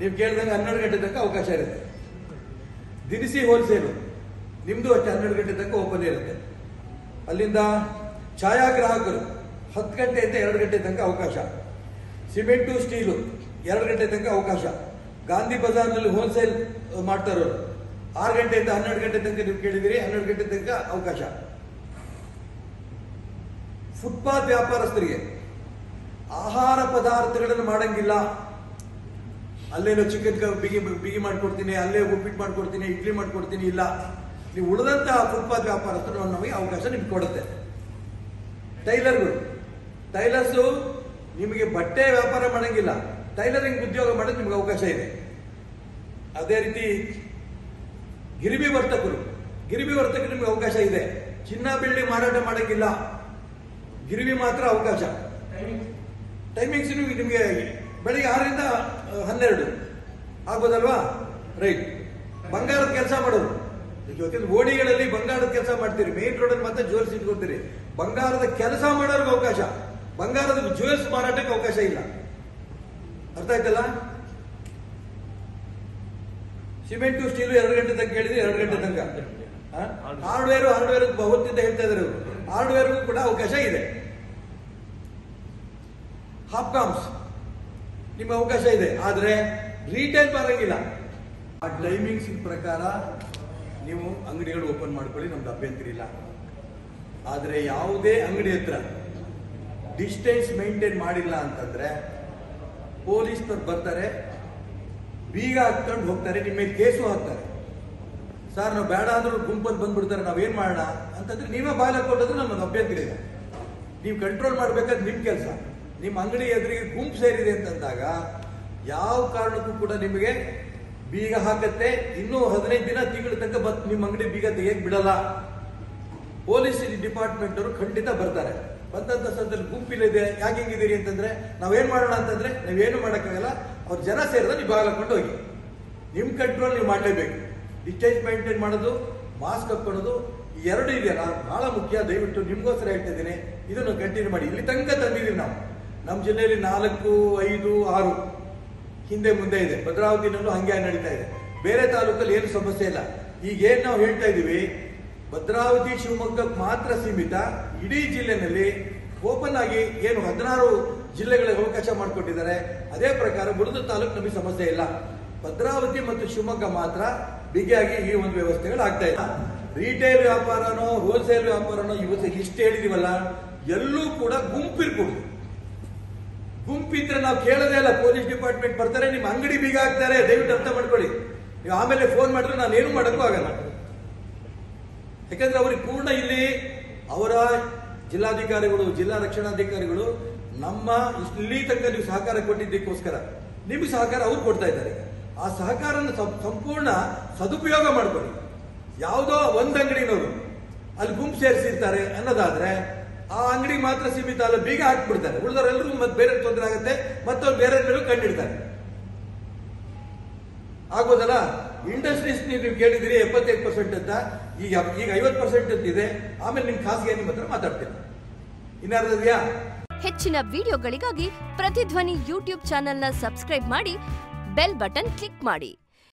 ನೀವು ಕೇಳಿದಂಗೆ ಹನ್ನೆರಡು ಗಂಟೆ ತನಕ ಅವಕಾಶ ಇರುತ್ತೆ ದಿನಸಿ ಹೋಲ್ಸೇಲು ನಿಮ್ದು ಅಷ್ಟೇ ಹನ್ನೆರಡು ಗಂಟೆ ತನಕ ಓಪನ್ ಇರುತ್ತೆ ಅಲ್ಲಿಂದ ಛಾಯಾಗ್ರಾಹಕರು ಹತ್ತು ಗಂಟೆಯಿಂದ ಎರಡು ಗಂಟೆ ತನಕ ಅವಕಾಶ ಸಿಮೆಂಟು ಸ್ಟೀಲು ಎರಡು ಗಂಟೆ ತನಕ ಅವಕಾಶ ಗಾಂಧಿ ಬಜಾರ್ನಲ್ಲಿ ಹೋಲ್ಸೇಲ್ ಮಾಡ್ತಾ ಇರೋರು ಆರು ಗಂಟೆಯಿಂದ ಹನ್ನೆರಡು ಗಂಟೆ ತನಕ ನೀವು ಕೇಳಿದಿರಿ ಹನ್ನೆರಡು ಗಂಟೆ ತನಕ ಅವಕಾಶ ಫುಟ್ಪಾತ್ ವ್ಯಾಪಾರಸ್ಥರಿಗೆ ಆಹಾರ ಪದಾರ್ಥಗಳನ್ನು ಮಾಡಂಗಿಲ್ಲ ಅಲ್ಲೇನೋ ಚಿಕನ್ ಕ- ಬಿಗಿ ಬಿಗಿ ಮಾಡ್ಕೊಡ್ತೀನಿ ಅಲ್ಲೇ ಉಪ್ಪಿಟ್ಟು ಮಾಡ್ಕೊಡ್ತೀನಿ ಇಡ್ಲಿ ಮಾಡ್ಕೊಡ್ತೀನಿ ಇಲ್ಲ ನೀವು ಉಳಿದಂತಹ ಫುಟ್ಪಾತ್ ವ್ಯಾಪಾರಸ್ಥರು ನಮಗೆ ಅವಕಾಶ ನಿಮ್ಗೆ ಕೊಡುತ್ತೆ ಟೈಲರ್ಗಳು ಟೈಲರ್ಸು ನಿಮಗೆ ಬಟ್ಟೆ ವ್ಯಾಪಾರ ಮಾಡಂಗಿಲ್ಲ ಟೈಲರಿಂಗ್ ಉದ್ಯೋಗ ಮಾಡೋದು ನಿಮ್ಗೆ ಅವಕಾಶ ಇದೆ ಅದೇ ರೀತಿ ಗಿರಿಬಿ ವರ್ತಕರು ಗಿರಿಬಿ ವರ್ತಕರು ನಿಮ್ಗೆ ಅವಕಾಶ ಇದೆ ಚಿನ್ನ ಬೆಳ್ಳಿ ಮಾರಾಟ ಮಾಡಂಗಿಲ್ಲ ಗಿರಿಬಿ ಮಾತ್ರ ಅವಕಾಶ ಟೈಮಿಂಗ್ಸ್ ನಿಮಗೆ ಬೆಳಿಗ್ಗೆ ಆರರಿಂದ ಆ, ಹನ್ನೆರಡು ಆಗ್ಬೋದಲ್ವಾ ರೈಟ್ ಬಂಗಾರದ ಕೆಲಸ ಮಾಡೋರು ಜೊತೆ ಓಣಿಗಳಲ್ಲಿ ಬಂಗಾರದ ಕೆಲಸ ಮಾಡ್ತೀರಿ ಮೇನ್ ರೋಡಲ್ಲಿ ಮತ್ತೆ ಜ್ಯುವೆಲ್ಸ್ ಇಟ್ಕೊತೀರಿ ಬಂಗಾರದ ಕೆಲಸ ಮಾಡೋರ್ಗೆ ಅವಕಾಶ ಬಂಗಾರದ ಜ್ಯುವೆಲ್ಸ್ ಮಾರಾಟಕ್ಕೆ ಅವಕಾಶ ಇಲ್ಲ ಅರ್ಥ ಆಯ್ತಲ್ಲ ಸಿಮೆಂಟು ಸ್ಟೀಲು ಎರಡು ಗಂಟೆ ತನಕ ಹೇಳಿದ್ರೆ ಎರಡು ಗಂಟೆ ತನಕ ಹಾರ್ಡ್ವೇರು ಹಾರ್ಡ್ವೇರ್ ಬಹುತ್ತಿಂದ ಹೇಳ್ತಾ ಇದ್ದಾರೆ ಅವರು ಹಾರ್ಡ್ವೇರ್ಗೂ ಕೂಡ ಅವಕಾಶ ಇದೆ ಹಾಪ್ಕಾಮ್ಸ್ ನಿಮ್ಮ ಅವಕಾಶ ಇದೆ ಆದ್ರೆ ರಿಟೇಲ್ ಬರಂಗಿಲ್ಲ ಆ ಟೈಮಿಂಗ್ಸ್ ಪ್ರಕಾರ ನೀವು ಅಂಗಡಿಗಳು ಓಪನ್ ಮಾಡ್ಕೊಳ್ಳಿ ನಮ್ದು ಅಭ್ಯಂತರ ಇಲ್ಲ ಆದ್ರೆ ಯಾವುದೇ ಅಂಗಡಿ ಹತ್ರ ಡಿಸ್ಟೆನ್ಸ್ ಮೇಂಟೈನ್ ಮಾಡಿಲ್ಲ ಅಂತಂದ್ರೆ ಪೊಲೀಸ್ನವ್ರು ಬರ್ತಾರೆ ಬೀಗ ಹಾಕ್ಕೊಂಡು ಹೋಗ್ತಾರೆ ನಿಮ್ಮ ಮೇಲೆ ಕೇಸು ಹಾಕ್ತಾರೆ ಸರ್ ನಾವು ಬೇಡ ಅಂದ್ರೂ ಗುಂಪಲ್ಲಿ ಬಂದ್ಬಿಡ್ತಾರೆ ನಾವೇನ್ ಮಾಡೋಣ ಅಂತಂದ್ರೆ ನೀವೇ ಬಾಯ್ಲ ಕೊಟ್ಟದ್ರೆ ನಮ್ಮದು ಅಭ್ಯಂತರ ಇದೆ ನೀವು ಕಂಟ್ರೋಲ್ ಮಾಡ್ಬೇಕಾದ್ರೆ ನಿಮ್ ಕೆಲಸ ನಿಮ್ಮ ಅಂಗಡಿ ಎದುರಿಗೆ ಗುಂಪು ಸೇರಿದೆ ಅಂತಂದಾಗ ಯಾವ ಕಾರಣಕ್ಕೂ ಕೂಡ ನಿಮಗೆ ಬೀಗ ಹಾಕತ್ತೆ ಇನ್ನೂ ಹದಿನೈದು ದಿನ ತಿಂಗಳ ತನಕ ಬತ್ ನಿಮ್ಮ ಅಂಗಡಿ ಬೀಗ ತೆಗಿಯಕ್ ಬಿಡಲ್ಲ ಪೊಲೀಸ್ ಡಿಪಾರ್ಟ್ಮೆಂಟ್ ಅವರು ಖಂಡಿತ ಬರ್ತಾರೆ ಬಂದಂತ ಸಂದರ್ಭ ಗುಂಪಿಲ್ಲಿದೆ ಯಾಕೆ ಹಿಂಗಿದ್ದೀರಿ ಅಂತಂದ್ರೆ ನಾವೇನ್ ಮಾಡೋಣ ಅಂತಂದ್ರೆ ನಾವೇನು ಮಾಡೋಕ್ಕಾಗಲ್ಲ ಅವ್ರ ಜನ ಸೇರಿದ ನೀವು ಬಾಗಲಕೊಂಡು ಹೋಗಿ ನಿಮ್ ಕಂಟ್ರೋಲ್ ನೀವು ಮಾಡಲೇಬೇಕು ಡಿಸ್ಟೆನ್ಸ್ ಮೇಂಟೈನ್ ಮಾಡೋದು ಮಾಸ್ಕ್ ಹಾಕೊಳ್ಳೋದು ಈ ಎರಡು ಇದೆಯಲ್ಲ ಬಹಳ ಮುಖ್ಯ ದಯವಿಟ್ಟು ನಿಮ್ಗೋಸ್ಕರ ಹೇಳ್ತಾ ಇದ್ದೀನಿ ಇದನ್ನು ಕಂಟಿನ್ಯೂ ಮಾಡಿ ಇಲ್ಲಿ ತನಕ ತಂದಿದ್ದೀವಿ ನಾವು ನಮ್ಮ ಜಿಲ್ಲೆಯಲ್ಲಿ ನಾಲ್ಕು ಐದು ಆರು ಹಿಂದೆ ಮುಂದೆ ಇದೆ ಭದ್ರಾವತಿನಲ್ಲೂ ಹಂಗೆ ನಡೀತಾ ಇದೆ ಬೇರೆ ತಾಲೂಕಲ್ಲಿ ಏನು ಸಮಸ್ಯೆ ಇಲ್ಲ ಈಗ ಏನ್ ನಾವು ಹೇಳ್ತಾ ಇದೀವಿ ಭದ್ರಾವತಿ ಶಿವಮೊಗ್ಗಕ್ಕೆ ಮಾತ್ರ ಸೀಮಿತ ಇಡೀ ಜಿಲ್ಲೆನಲ್ಲಿ ಓಪನ್ ಆಗಿ ಏನು ಹದಿನಾರು ಜಿಲ್ಲೆಗಳಿಗೆ ಅವಕಾಶ ಮಾಡಿಕೊಟ್ಟಿದ್ದಾರೆ ಅದೇ ಪ್ರಕಾರ ಬುಡದ ತಾಲೂಕು ನಮಗೆ ಸಮಸ್ಯೆ ಇಲ್ಲ ಭದ್ರಾವತಿ ಮತ್ತು ಶಿವಮೊಗ್ಗ ಮಾತ್ರ ಬಿಗಿಯಾಗಿ ಈ ಒಂದು ವ್ಯವಸ್ಥೆಗಳು ಆಗ್ತಾ ಇದೆ ರಿಟೇಲ್ ವ್ಯಾಪಾರನೋ ಹೋಲ್ಸೇಲ್ ವ್ಯಾಪಾರನೋ ಇವತ್ತು ಇಷ್ಟು ಹೇಳಿದೀವಲ್ಲ ಎಲ್ಲೂ ಕೂಡ ಗುಂಪಿರ್ಕೊಡುದು ಗುಂಪಿದ್ರೆ ನಾವು ಕೇಳೋದೇ ಇಲ್ಲ ಪೊಲೀಸ್ ಡಿಪಾರ್ಟ್ಮೆಂಟ್ ಬರ್ತಾರೆ ನಿಮ್ಮ ಅಂಗಡಿ ಬೀಗ ಹಾಕ್ತಾರೆ ದಯವಿಟ್ಟು ಅರ್ಥ ಮಾಡ್ಕೊಳ್ಳಿ ನೀವು ಆಮೇಲೆ ಫೋನ್ ಮಾಡಿದ್ರೆ ನಾನು ಏನು ಮಾಡೋಕ್ಕೂ ಆಗಲ್ಲ ಯಾಕಂದ್ರೆ ಅವ್ರಿಗೆ ಪೂರ್ಣ ಇಲ್ಲಿ ಅವರ ಜಿಲ್ಲಾಧಿಕಾರಿಗಳು ಜಿಲ್ಲಾ ರಕ್ಷಣಾಧಿಕಾರಿಗಳು ನಮ್ಮ ಇಲ್ಲಿ ತನಕ ನೀವು ಸಹಕಾರ ಕೊಟ್ಟಿದ್ದಕ್ಕೋಸ್ಕರ ನಿಮ್ಗೆ ಸಹಕಾರ ಅವ್ರು ಕೊಡ್ತಾ ಇದ್ದಾರೆ ಆ ಸಹಕಾರನ ಸಂ- ಸಂಪೂರ್ಣ ಸದುಪಯೋಗ ಮಾಡ್ಕೊಳ್ಳಿ ಯಾವುದೋ ಒಂದ್ ಅಂಗಡಿನವರು ಅಲ್ಲಿ ಗುಂಪು ಸೇರಿಸಿರ್ತಾರೆ ಅನ್ನೋದಾದ್ರೆ ಆ ಅಂಗಡಿ ಮಾತ್ರ ಸೀಮಿತ ಅಲ್ಲ ಬೀಗ ಹಾಕ್ಬಿಡ್ತಾರೆ ಉಳಿದವರೆಲ್ಲರೂ ಮತ್ತೆ ಬೇರೆ ತೊಂದರೆ ಆಗುತ್ತೆ ಮತ್ತವ್ರು ಬೇರೆ ಮೇಲೂ ಕಂಡಿಡ್ತಾರೆ ಆಗ್ಬೋದಲ್ಲ ಇಂಡಸ್ಟ್ರೀಸ್ ನೀವು ಕೇಳಿದಿರಿ ಎಪ್ಪತ್ತೈದು ಪರ್ಸೆಂಟ್ ಅಂತ ಈಗ ಈಗ ಐವತ್ತು ಪರ್ಸೆಂಟ್ ಅಂತ ಇದೆ ಆಮೇಲೆ ನಿಮ್ ಖಾಸಗಿ ನಿಮ್ಮ ಹತ್ರ ಮಾತಾಡ್ತೀನಿ ಇನ್ನಾರ್ದಿದ್ಯಾ ಹೆಚ್ಚಿನ ವಿಡಿಯೋಗಳಿಗಾಗಿ ಪ್ರತಿಧ್ವನಿ ಯೂಟ್ಯೂಬ್ ಚಾನೆಲ್ನ ಸಬ್ಸ್ಕ್ರೈಬ್ ಮಾಡಿ ಬೆಲ್ ಬಟನ್ ಕ್ಲಿಕ್ ಮಾಡಿ